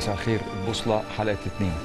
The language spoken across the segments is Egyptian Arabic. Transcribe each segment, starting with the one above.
مساء الخير البوصلة حلقة اتنين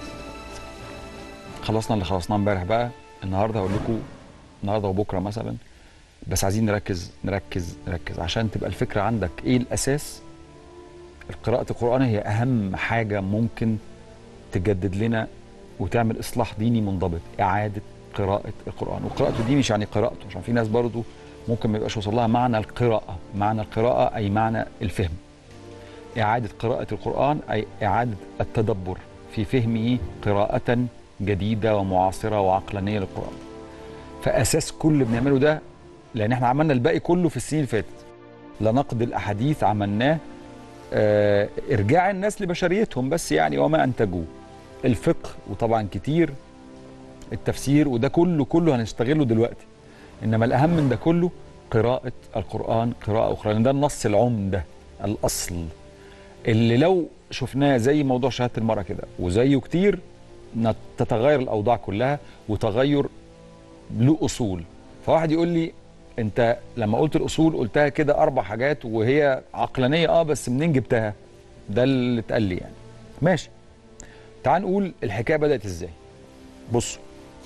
خلصنا اللي خلصناه امبارح بقى النهارده هقول لكم النهارده وبكره مثلا بس عايزين نركز نركز نركز عشان تبقى الفكرة عندك ايه الأساس قراءة القرآن هي أهم حاجة ممكن تجدد لنا وتعمل إصلاح ديني منضبط إعادة قراءة القرآن وقراءته دي مش يعني قراءته عشان في ناس برضو ممكن ما يبقاش وصل لها معنى القراءة معنى القراءة أي معنى الفهم إعادة قراءة القرآن أي إعادة التدبر في فهمه قراءة جديدة ومعاصرة وعقلانية للقرآن فأساس كل اللي بنعمله ده لأن احنا عملنا الباقي كله في السنين اللي فاتت لنقد الأحاديث عملناه آه إرجاع الناس لبشريتهم بس يعني وما أنتجوه الفقه وطبعا كتير التفسير وده كله كله هنشتغله دلوقتي إنما الأهم من ده كله قراءة القرآن قراءة أخرى لأن ده النص العمدة الأصل اللي لو شفناه زي موضوع شهاده المراه كده وزيه كتير نت- تتغير الاوضاع كلها وتغير له اصول فواحد يقول لي انت لما قلت الاصول قلتها كده اربع حاجات وهي عقلانيه اه بس منين جبتها ده اللي اتقال لي يعني ماشي تعال نقول الحكايه بدات ازاي بصوا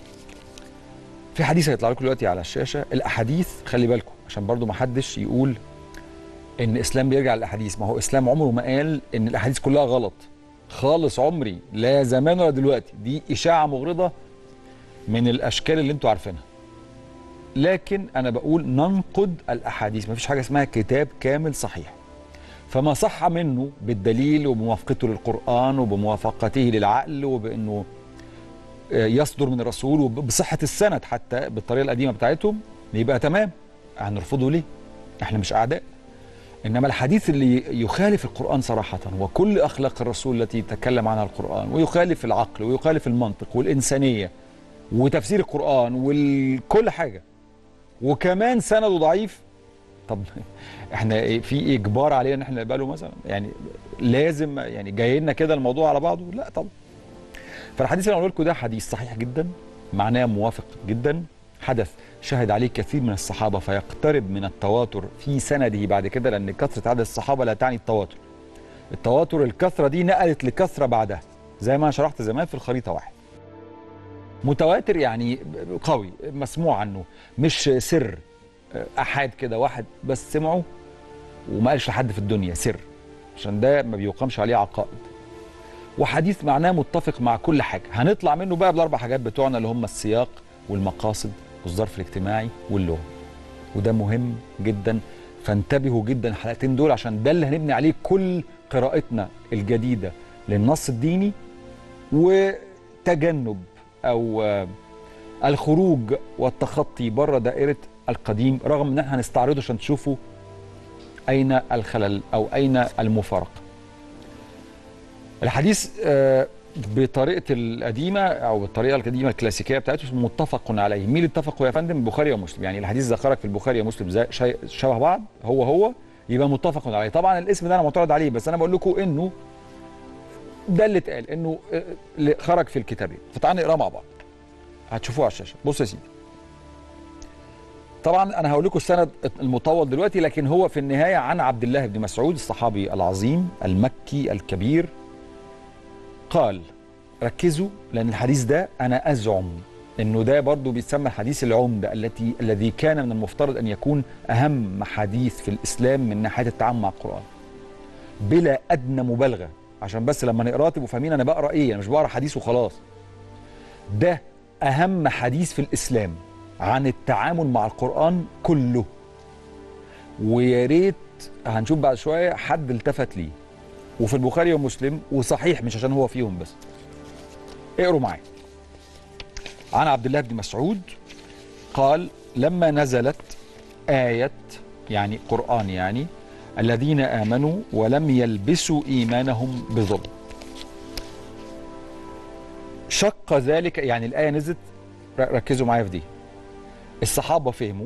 في حديث هيطلع لكم دلوقتي على الشاشه الاحاديث خلي بالكم عشان برضو ما حدش يقول ان اسلام بيرجع للاحاديث ما هو اسلام عمره ما قال ان الاحاديث كلها غلط خالص عمري لا زمان ولا دلوقتي دي اشاعه مغرضه من الاشكال اللي انتوا عارفينها لكن انا بقول ننقد الاحاديث ما فيش حاجه اسمها كتاب كامل صحيح فما صح منه بالدليل وبموافقته للقران وبموافقته للعقل وبانه آه، يصدر من الرسول وبصحه السند حتى بالطريقه القديمه بتاعتهم يبقى تمام هنرفضه ليه احنا مش اعداء انما الحديث اللي يخالف القران صراحه وكل اخلاق الرسول التي تكلم عنها القران ويخالف العقل ويخالف المنطق والانسانيه وتفسير القران وكل حاجه وكمان سنده ضعيف طب احنا إيه- في اجبار علينا ان احنا نقبله مثلا يعني لازم يعني جاي لنا كده الموضوع على بعضه لا طبعا فالحديث اللي انا لكم ده حديث صحيح جدا معناه موافق جدا حدث شهد عليه كثير من الصحابه فيقترب من التواتر في سنده بعد كده لان كثره عدد الصحابه لا تعني التواتر. التواتر الكثره دي نقلت لكثره بعدها زي ما أنا شرحت زمان في الخريطه واحد. متواتر يعني قوي مسموع عنه مش سر احاد كده واحد بس سمعه وما قالش لحد في الدنيا سر عشان ده ما بيقامش عليه عقائد. وحديث معناه متفق مع كل حاجه هنطلع منه بقى بالاربع حاجات بتوعنا اللي هم السياق والمقاصد والظرف الاجتماعي واللغه وده مهم جدا فانتبهوا جدا الحلقتين دول عشان ده اللي هنبني عليه كل قراءتنا الجديده للنص الديني وتجنب او آه، الخروج والتخطي بره دائره القديم رغم ان احنا هنستعرضه عشان تشوفوا اين الخلل او اين المفارقه الحديث آه، بطريقه القديمه او بالطريقه القديمه الكلاسيكيه بتاعته اسمه متفق عليه مين اللي اتفقوا يا فندم البخاري ومسلم يعني الحديث اذا خرج في البخاري ومسلم زي شي- شبه بعض هو هو يبقى متفق عليه طبعا الاسم ده انا معترض عليه بس انا بقول لكم انه ده اللي اتقال انه آه، اللي خرج في الكتابين فتعالى نقراه مع بعض هتشوفوه على الشاشه بص يا سيدي طبعا انا هقول لكم السند المطول دلوقتي لكن هو في النهايه عن عبد الله بن مسعود الصحابي العظيم المكي الكبير قال ركزوا لان الحديث ده انا ازعم انه ده برضو بيتسمى الحديث العمده التي الذي كان من المفترض ان يكون اهم حديث في الاسلام من ناحيه التعامل مع القران بلا ادنى مبالغه عشان بس لما نقراه تبقوا فاهمين انا بقرا ايه انا مش بقرا حديث وخلاص ده اهم حديث في الاسلام عن التعامل مع القران كله ويا ريت هنشوف بعد شويه حد التفت ليه وفي البخاري ومسلم وصحيح مش عشان هو فيهم بس اقروا معايا عن عبد الله بن مسعود قال لما نزلت آية يعني قرآن يعني الذين آمنوا ولم يلبسوا إيمانهم بظلم شق ذلك يعني الآية نزلت ر- ركزوا معايا في دي الصحابة فهموا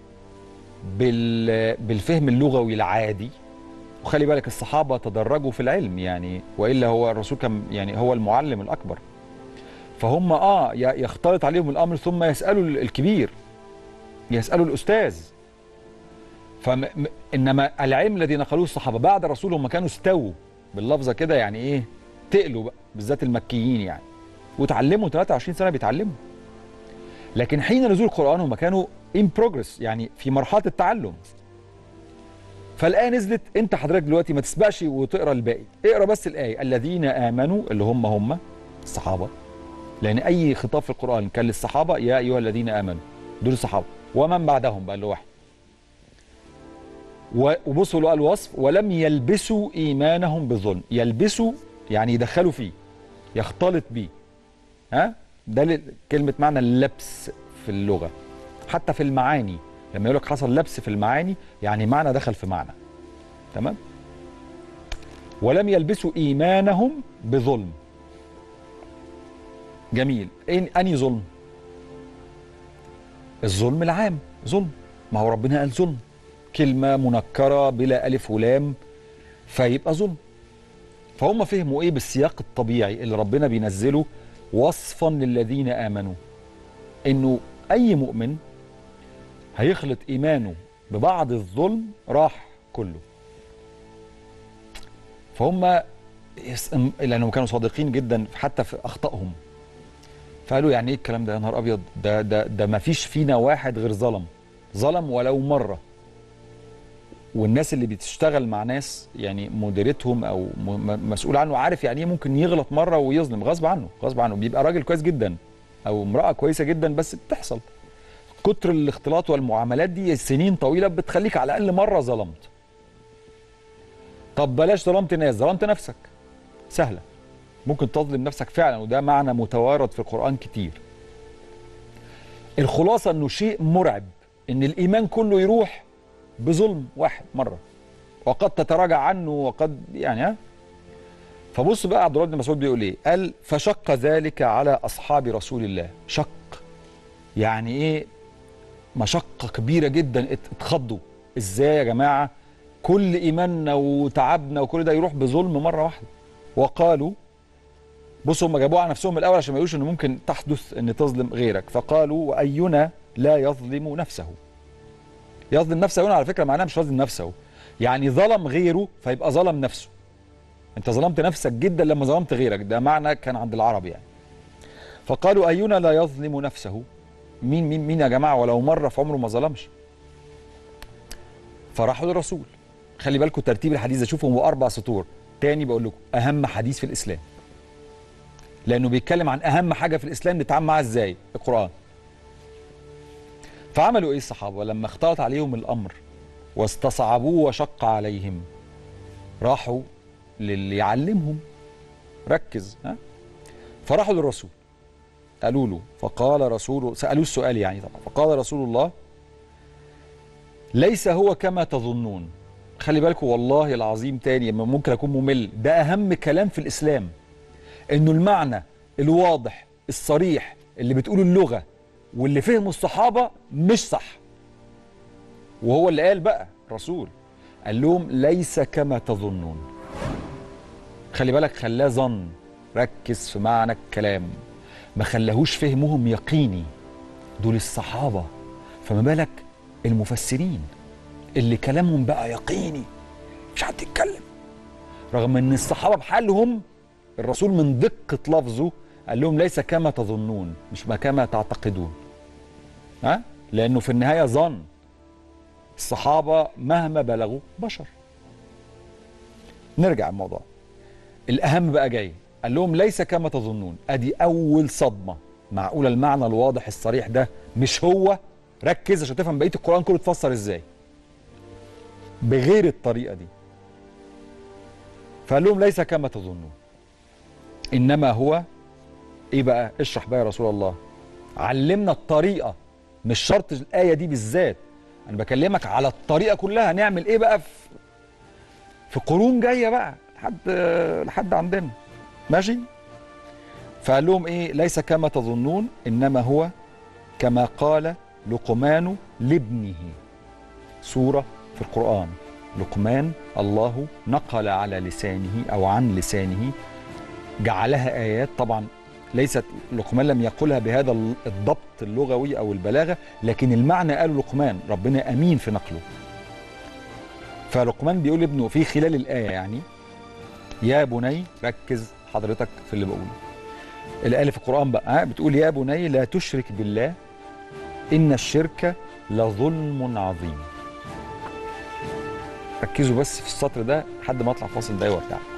بال بالفهم اللغوي العادي وخلي بالك الصحابه تدرجوا في العلم يعني والا هو الرسول كان يعني هو المعلم الاكبر فهم اه ي- يختلط عليهم الامر ثم يسالوا ال- الكبير يسالوا الاستاذ فم م- انما العلم الذي نقلوه الصحابه بعد الرسول هم كانوا استووا باللفظه كده يعني ايه تقلوا بقى بالذات المكيين يعني وتعلموا 23 سنه بيتعلموا لكن حين نزول القران هم كانوا ان بروجرس يعني في مرحله التعلم فالايه نزلت انت حضرتك دلوقتي ما تسبقش وتقرا الباقي اقرا بس الايه الذين امنوا اللي هم هم الصحابه لان اي خطاب في القران كان للصحابه يا ايها الذين امنوا دول الصحابه ومن بعدهم بقى اللي واحد و- وبصوا له الوصف ولم يلبسوا ايمانهم بالظلم يلبسوا يعني يدخلوا فيه يختلط بيه ها ده ل- كلمه معنى اللبس في اللغه حتى في المعاني لما يقول لك حصل لبس في المعاني يعني معنى دخل في معنى تمام ولم يلبسوا ايمانهم بظلم جميل إن اني ظلم الظلم العام ظلم ما هو ربنا قال ظلم كلمه منكره بلا الف ولام فيبقى ظلم فهم فهموا ايه بالسياق الطبيعي اللي ربنا بينزله وصفا للذين امنوا انه اي مؤمن هيخلط ايمانه ببعض الظلم راح كله فهم يس- لانهم كانوا صادقين جدا حتى في اخطائهم فقالوا يعني ايه الكلام ده يا نهار ابيض ده ده ده ما فيش فينا واحد غير ظلم ظلم ولو مره والناس اللي بتشتغل مع ناس يعني مديرتهم او م- م- مسؤول عنه عارف يعني ايه ممكن يغلط مره ويظلم غصب عنه غصب عنه بيبقى راجل كويس جدا او امراه كويسه جدا بس بتحصل كتر الاختلاط والمعاملات دي سنين طويله بتخليك على الاقل مره ظلمت طب بلاش ظلمت ناس ظلمت نفسك سهله ممكن تظلم نفسك فعلا وده معنى متوارد في القران كتير الخلاصه انه شيء مرعب ان الايمان كله يروح بظلم واحد مره وقد تتراجع عنه وقد يعني ها فبص بقى عبد الله بن مسعود بيقول ايه قال فشق ذلك على اصحاب رسول الله شق يعني ايه مشقه كبيره جدا ات- اتخضوا ازاي يا جماعه كل ايماننا وتعبنا وكل ده يروح بظلم مره واحده وقالوا بصوا هم جابوها على نفسهم الاول عشان ما يقولوش ان ممكن تحدث ان تظلم غيرك فقالوا واينا لا يظلم نفسه يظلم نفسه هنا على فكره معناها مش يظلم نفسه يعني ظلم غيره فيبقى ظلم نفسه انت ظلمت نفسك جدا لما ظلمت غيرك ده معنى كان عند العرب يعني فقالوا اينا لا يظلم نفسه مين مين مين يا جماعه ولو مره في عمره ما ظلمش فراحوا للرسول خلي بالكم ترتيب الحديث ده شوفوا هو اربع سطور تاني بقول لكم اهم حديث في الاسلام لانه بيتكلم عن اهم حاجه في الاسلام نتعامل معاها ازاي القران فعملوا ايه الصحابه لما اختلط عليهم الامر واستصعبوه وشق عليهم راحوا للي يعلمهم ركز ها فراحوا للرسول قالوا له فقال رسول سالوه السؤال يعني طبعا فقال رسول الله ليس هو كما تظنون خلي بالكم والله العظيم تاني ما ممكن اكون ممل ده اهم كلام في الاسلام انه المعنى الواضح الصريح اللي بتقوله اللغه واللي فهمه الصحابه مش صح وهو اللي قال بقى الرسول قال لهم ليس كما تظنون خلي بالك خلاه ظن ركز في معنى الكلام ما خلاهوش فهمهم يقيني دول الصحابه فما بالك المفسرين اللي كلامهم بقى يقيني مش حد يتكلم رغم ان الصحابه بحالهم الرسول من دقه لفظه قال لهم ليس كما تظنون مش ما كما تعتقدون ها لانه في النهايه ظن الصحابه مهما بلغوا بشر نرجع الموضوع الاهم بقى جاي قال لهم ليس كما تظنون ادي اول صدمه معقوله المعنى الواضح الصريح ده مش هو ركز عشان تفهم بقيه القران كله اتفسر ازاي بغير الطريقه دي فقال لهم ليس كما تظنون انما هو ايه بقى اشرح بقى يا رسول الله علمنا الطريقه مش شرط الايه دي بالذات انا بكلمك على الطريقه كلها نعمل ايه بقى في في قرون جايه بقى لحد لحد عندنا ماشي فقال لهم ايه ليس كما تظنون انما هو كما قال لقمان لابنه سوره في القران لقمان الله نقل على لسانه او عن لسانه جعلها ايات طبعا ليست لقمان لم يقلها بهذا الضبط اللغوي او البلاغه لكن المعنى قاله لقمان ربنا امين في نقله فلقمان بيقول لابنه في خلال الايه يعني يا بني ركز حضرتك في اللي بقوله الايه اللي في القران بقى ها بتقول يا بني لا تشرك بالله ان الشرك لظلم عظيم ركزوا بس في السطر ده لحد ما اطلع فاصل ده وارجع